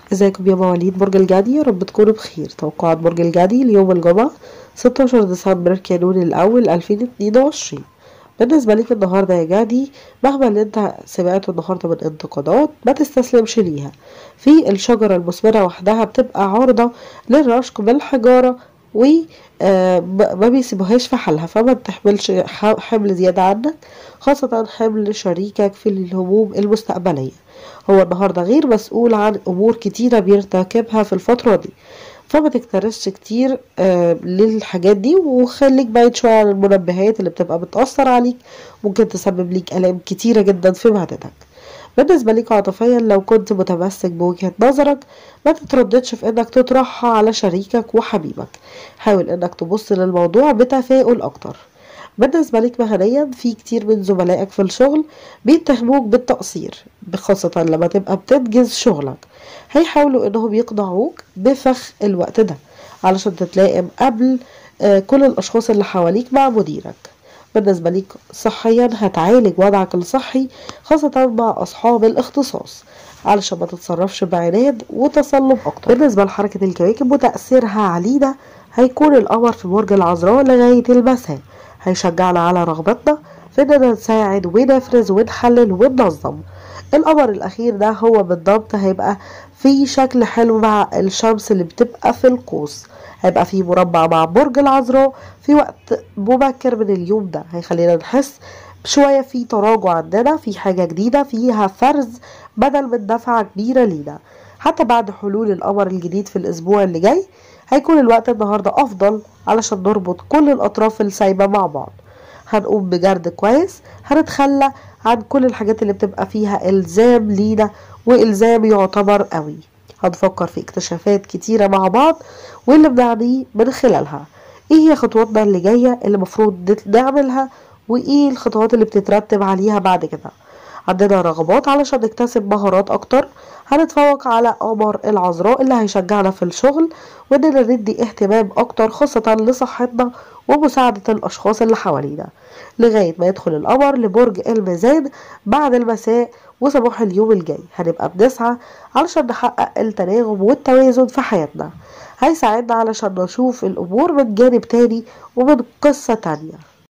ازيكم يا مواليد برج الجدي يا رب تكونوا بخير توقعات برج الجدي ليوم الجمعة 16 ديسمبر كانون الأول 2022 بالنسبة ليك النهاردة يا جدي مهما اللي انت سمعته النهاردة من انتقادات ما تستسلمش ليها في الشجرة المثمرة وحدها بتبقى عارضة للرشق بالحجارة و آه، ما ما بيسيبوهاش في حالها فما تحملش ح- حمل زيادة عنك خاصة حمل شريكك في الهموم المستقبلية هو النهاردة غير مسؤول عن أمور كتيرة بيرتكبها في الفترة دي فما تكترثش كتير آه للحاجات دي وخليك بعيد شوية عن المنبهات اللي بتبقى بتأثر عليك ممكن تسبب ليك آلام كتيرة جدا في معدتك بالنسبة ليك عاطفيا لو كنت متمسك بوجهة نظرك ما تترددش في انك تطرحها على شريكك وحبيبك حاول انك تبص للموضوع بتفاؤل اكتر بالنسبة لك مهنيا في كتير من زملائك في الشغل بيتهموك بالتقصير خاصة لما تبقى بتنجز شغلك هيحاولوا انهم يقنعوك بفخ الوقت ده علشان تتلائم قبل آه، كل الاشخاص اللي حواليك مع مديرك بالنسبة ليك صحيا هتعالج وضعك الصحي خاصة مع أصحاب الاختصاص علشان ما تتصرفش بعناد وتصلب أكتر بالنسبة لحركة الكواكب وتأثيرها علينا هيكون القمر في برج العذراء لغاية المساء هيشجعنا على رغبتنا في إننا نساعد ونفرز ونحلل وننظم القمر الأخير ده هو بالضبط هيبقى في شكل حلو مع الشمس اللي بتبقى في القوس هيبقى في مربع مع برج العذراء في وقت مبكر من اليوم ده هيخلينا نحس شوية في تراجع عندنا في حاجة جديدة فيها فرز بدل من دفعة كبيرة لينا حتى بعد حلول القمر الجديد في الأسبوع اللي جاي هيكون الوقت النهاردة أفضل علشان نربط كل الأطراف السايبة مع بعض هنقوم بجرد كويس هنتخلى عن كل الحاجات اللي بتبقى فيها إلزام لينا وإلزام يعتبر قوي هنفكر في اكتشافات كتيرة مع بعض واللي بنعنيه من خلالها ايه هي خطواتنا اللي جاية اللي المفروض نعملها وايه الخطوات اللي بتترتب عليها بعد كده عندنا رغبات علشان نكتسب مهارات اكتر هنتفوق على قمر العذراء اللي هيشجعنا في الشغل واننا ندي اهتمام اكتر خاصة لصحتنا ومساعدة الاشخاص اللي حوالينا لغاية ما يدخل القمر لبرج الميزان بعد المساء وصباح اليوم الجاي هنبقى بنسعى علشان نحقق التناغم والتوازن في حياتنا هيساعدنا علشان نشوف الامور من جانب تاني ومن قصة تانية